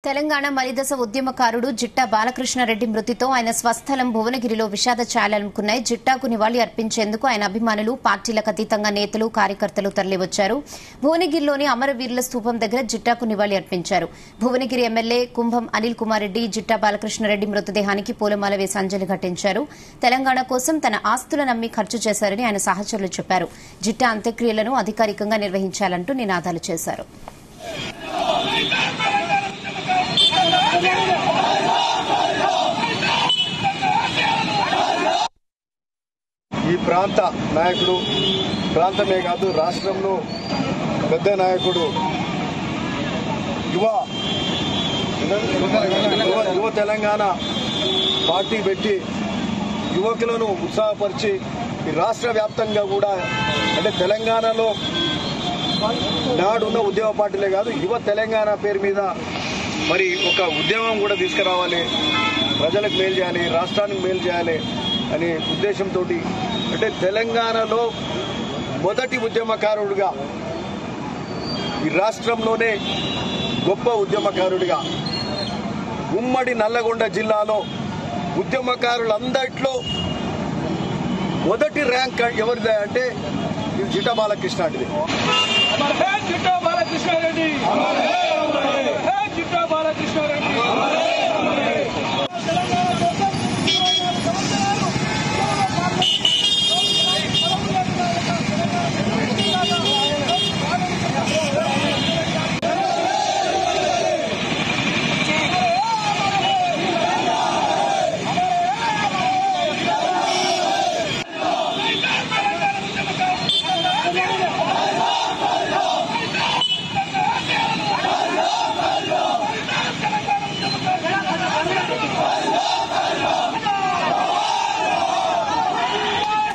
తెలంగాణ మలిదశ ఉద్యమకారుడు జిట్టా బాలకృష్ణారెడ్డి మృతితో ఆయన స్వస్థలం భువనగిరిలో విషాద ఛాయలనుకున్నాయి జిట్టాకు నివాళి అర్పించేందుకు ఆయన అభిమానులు పార్టీలకు అతీతంగా నేతలు కార్యకర్తలు తరలివచ్చారు భువనగిరిలోని అమరవీరుల స్తూపం దగ్గర జిట్టాకు నివాళి అర్పించారు భువనగిరి ఎమ్మెల్యే కుంభం అనిల్ కుమార్ రెడ్డి జిట్టా బాలకృష్ణారెడ్డి మృతదేహానికి పూలమాల వేసి అంజలి ఘటించారు తెలంగాణ కోసం తన ఆస్తుల నమ్మి ఖర్చు చేశారని ఆయన సహచరులు చెప్పారు జిట్టా అంత్యక్రియలను అధికారికంగా నిర్వహించాలంటూ నినాదాలు చేశారు ఈ ప్రాంత నాయకుడు ప్రాంతమే కాదు రాష్ట్రంలో పెద్ద నాయకుడు యువ యువ యువ తెలంగాణ పార్టీ పెట్టి యువకులను ఉత్సాహపరిచి ఈ రాష్ట్ర వ్యాప్తంగా కూడా అంటే తెలంగాణలో నాడున్న ఉద్యమ పార్టీలే కాదు యువ తెలంగాణ పేరు మీద మరి ఒక ఉద్యమం కూడా తీసుకురావాలి ప్రజలకు మేలు చేయాలి రాష్ట్రానికి మేలు చేయాలి అనే ఉద్దేశంతో అంటే తెలంగాణలో మొదటి ఉద్యమకారుడిగా ఈ రాష్ట్రంలోనే గొప్ప ఉద్యమకారుడిగా ఉమ్మడి నల్లగొండ జిల్లాలో ఉద్యమకారులందరిలో మొదటి ర్యాంక్ ఎవరిదే అంటే ఇది జిట బాలకృష్ణ అంటిది అమర్ హే జిట్టా బాలకృష్ణారెడ్డి అమర్ హే అమర్ హే